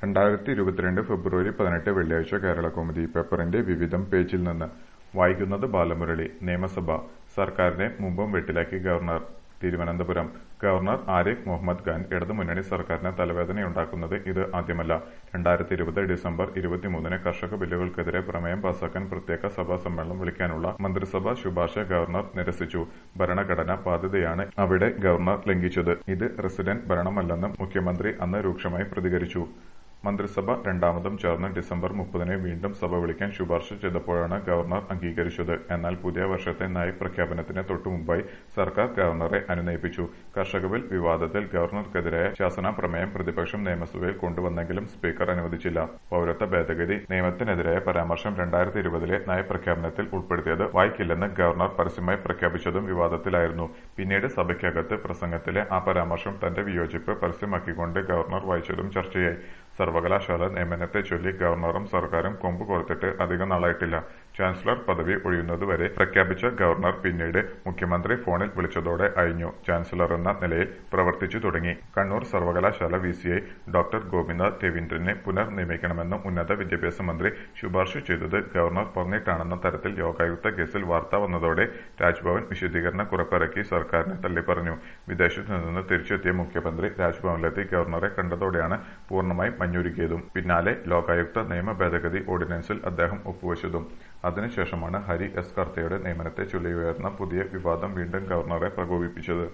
രണ്ടായിരത്തി ഇരുപത്തിരണ്ട് ഫെബ്രുവരി പതിനെട്ട് വെള്ളിയാഴ്ച കേരളകൗമുദി പേപ്പറിന്റെ വിവിധം പേജിൽ നിന്ന് വായിക്കുന്നത് ബാലമുരളി നിയമസഭ സർക്കാരിനെ മുമ്പും വെട്ടിലാക്കി ഗവർണർ തിരുവനന്തപുരം ഗവർണർ ആരിഫ് മുഹമ്മദ് ഖാൻ ഇടതുമുന്നണി സർക്കാരിന് തലവേദനയുണ്ടാക്കുന്നത് ഇത് ആദ്യമല്ല രണ്ടായിരത്തി ഇരുപത് ഡിസംബർ ഇരുപത്തിമൂന്നിന് കർഷക ബില്ലുകൾക്കെതിരെ പ്രമേയം പാസാക്കാൻ പ്രത്യേക സഭാ സമ്മേളനം വിളിക്കാനുള്ള മന്ത്രിസഭാ ശുപാർശ ഗവർണർ നിരസിച്ചു ഭരണഘടനാ ബാധ്യതയാണ് അവിടെ ഗവർണർ ലംഘിച്ചത് ഇത് റെസിഡന്റ് ഭരണമല്ലെന്നും മുഖ്യമന്ത്രി അന്ന് രൂക്ഷമായി പ്രതികരിച്ചു മന്ത്രിസഭ രണ്ടാമതും ചേർന്ന് ഡിസംബർ മുപ്പതിന് വീണ്ടും സഭ വിളിക്കാൻ ശുപാർശ ചെയ്തപ്പോഴാണ് ഗവർണർ അംഗീകരിച്ചത് എന്നാൽ പുതിയ വർഷത്തെ നയപ്രഖ്യാപനത്തിന് തൊട്ടുമുമ്പായി സർക്കാർ ഗവർണറെ അനുനയിപ്പിച്ചു കർഷക ബിൽ വിവാദത്തിൽ ഗവർണർക്കെതിരായ ശാസന പ്രമേയം പ്രതിപക്ഷം നിയമസഭയിൽ കൊണ്ടുവന്നെങ്കിലും സ്പീക്കർ അനുവദിച്ചില്ല പൌരത്വ ഭേദഗതി നിയമത്തിനെതിരായ പരാമർശം രണ്ടായിരത്തി ഇരുപതിലെ നയപ്രഖ്യാപനത്തിൽ ഉൾപ്പെടുത്തിയത് വായിക്കില്ലെന്ന് ഗവർണർ പരസ്യമായി പ്രഖ്യാപിച്ചതും വിവാദത്തിലായിരുന്നു പിന്നീട് സഭയ്ക്കകത്ത് പ്രസംഗത്തിലെ ആ പരാമർശം തന്റെ വിയോജിപ്പ് പരസ്യമാക്കിക്കൊണ്ട് ഗവർണർ വായിച്ചതും ചർച്ചയായി സർവകലാശാല നിയമനത്തെ ചൊല്ലി ഗവർണറും സർക്കാരും കൊമ്പ് കോർത്തിട്ട് അധികം നാളായിട്ടില്ല ചാൻസലർ പദവി ഒഴിയുന്നതുവരെ പ്രഖ്യാപിച്ച ഗവർണർ പിന്നീട് മുഖ്യമന്ത്രി ഫോണിൽ വിളിച്ചതോടെ അഴിഞ്ഞു ചാൻസലർ എന്ന നിലയിൽ പ്രവർത്തിച്ചു തുടങ്ങി കണ്ണൂർ സർവകലാശാല വിസിഐ ഡോക്ടർ ഗോപിനാഥ് രവീന്ദ്രനെ പുനർനിയമിക്കണമെന്ന് ഉന്നത വിദ്യാഭ്യാസ മന്ത്രി ശുപാർശ ചെയ്തത് ഗവർണർ പറഞ്ഞിട്ടാണെന്ന തരത്തിൽ ലോകായുക്ത കേസിൽ വാർത്ത വന്നതോടെ രാജ്ഭവൻ വിശദീകരണ കുറിപ്പിറക്കി സർക്കാരിനെ തള്ളിപ്പറഞ്ഞു വിദേശത്തു നിന്ന് തിരിച്ചെത്തിയ മുഖ്യമന്ത്രി രാജ്ഭവനിലെത്തി ഗവർണറെ കണ്ടതോടെയാണ് പൂർണ്ണമായും മഞ്ഞുരുകിയതും പിന്നാലെ ലോകായുക്ത നിയമ ഭേദഗതി ഓർഡിനൻസിൽ അദ്ദേഹം ഒപ്പുവെച്ചതും അതിനുശേഷമാണ് ഹരി എസ് കർത്തയുടെ നിയമനത്തെ ചൊല്ലിയുയർന്ന പുതിയ വിവാദം വീണ്ടും ഗവർണറെ പ്രകോപിപ്പിച്ചത്